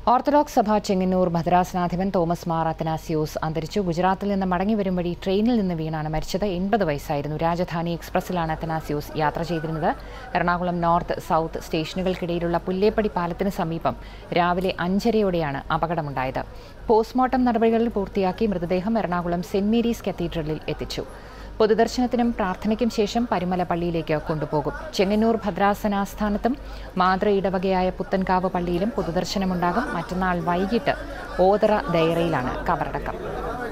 orthodox സഭ ചെങ്ങന്നൂർ ഭദ്രാസനാധിപൻ Thomas Mar Athanasius അന്തരിച്ചു ഗുജറാത്തിൽ നിന്ന് മടങ്ങി വരും വഴി ട്രെയിനിൽ നിന്ന് വീണാണ് മരിച്ചത് എൺപത് വയസ്സായിരുന്നു രാജധാനി എക്സ്പ്രസിലാണ് അത്തനാസിയോസ് യാത്ര ചെയ്തിരുന്നത് എറണാകുളം നോർത്ത് സൗത്ത് സ്റ്റേഷനുകൾക്കിടയിലുള്ള പുല്ലേപ്പടി പാലത്തിന് സമീപം രാവിലെ അഞ്ചരയോടെയാണ് അപകടമുണ്ടായത് പോസ്റ്റ്മോർട്ടം നടപടികൾ പൂർത്തിയാക്കി മൃതദേഹം എറണാകുളം സെന്റ് മേരീസ് കത്തീഡ്രലിൽ എത്തിച്ചു പൊതുദർശനത്തിനും പ്രാർത്ഥനയ്ക്കും ശേഷം പരുമല പള്ളിയിലേക്ക് കൊണ്ടുപോകും ചെങ്ങന്നൂർ ഭദ്രാസനാസ്ഥാനത്തും മാതൃ ഇടവകയായ പുത്തൻകാവ് പള്ളിയിലും പൊതുദർശനമുണ്ടാകും മറ്റന്നാൾ വൈകിട്ട് ഓതറ ദയറയിലാണ് കബറടക്കം